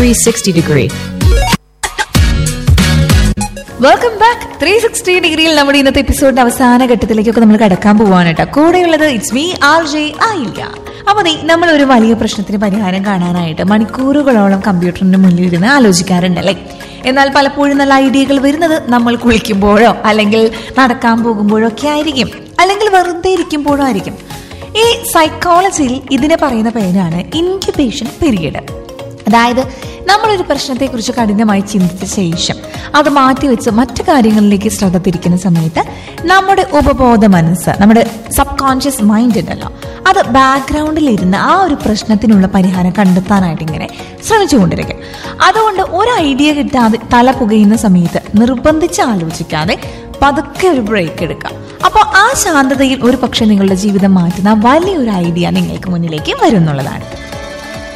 360 degree. Welcome back three sixty ഡിഗ്രിയിൽ നമ്മുടെ ഇന്നത്തെ എപ്പിസോഡിന്റെ അവസാന ഘട്ടത്തിലേക്കൊക്കെ നമ്മൾ കടക്കാൻ പോവാണ് കേട്ടോ കൂടെയുള്ളത് ഇറ്റ്സ് മീ ആർ ജെ ആയില്ല അപ്പൊ ദേ നമ്മൾ ഒരു വലിയ പ്രശ്നത്തിന് പരിഹാരം കാണാനായിട്ട് മണിക്കൂറുകളോളം കമ്പ്യൂട്ടറിന്റെ മുന്നിൽ ഇരുന്ന് ആലോചിക്കാറുണ്ടല്ലേ എന്നാൽ പലപ്പോഴും നല്ല ഐഡിയകൾ വരുന്നത് നമ്മൾ കുളിക്കുമ്പോഴോ അല്ലെങ്കിൽ നടക്കാൻ പോകുമ്പോഴോ ഒക്കെ ആയിരിക്കും അല്ലെങ്കിൽ വെറുതെ ഇരിക്കുമ്പോഴോ ആയിരിക്കും ഈ സൈക്കോളജിയിൽ ഇതിനെ പറയുന്ന പേരാണ് ഇൻക്യുബേഷൻ പീരീഡ് അതായത് നമ്മളൊരു പ്രശ്നത്തെക്കുറിച്ച് കഠിനമായി ചിന്തിച്ച ശേഷം അത് മാറ്റിവെച്ച് മറ്റു കാര്യങ്ങളിലേക്ക് ശ്രദ്ധ തിരിക്കുന്ന സമയത്ത് നമ്മുടെ ഉപബോധ മനസ്സ് നമ്മുടെ സബ് കോൺഷ്യസ് മൈൻഡ് ഉണ്ടല്ലോ അത് ബാക്ക്ഗ്രൗണ്ടിൽ ഇരുന്ന് ആ ഒരു പ്രശ്നത്തിനുള്ള പരിഹാരം കണ്ടെത്താനായിട്ട് ഇങ്ങനെ ശ്രമിച്ചുകൊണ്ടിരിക്കും അതുകൊണ്ട് ഒരു ഐഡിയ കിട്ടാതെ തല പുകയുന്ന സമയത്ത് നിർബന്ധിച്ച് ആലോചിക്കാതെ പതുക്കെ ഒരു ബ്രേക്ക് എടുക്കാം അപ്പോൾ ആ ശാന്തതയിൽ ഒരു പക്ഷെ നിങ്ങളുടെ ജീവിതം മാറ്റുന്ന വലിയൊരു ഐഡിയ നിങ്ങൾക്ക് മുന്നിലേക്ക് വരുന്നുള്ളതാണ്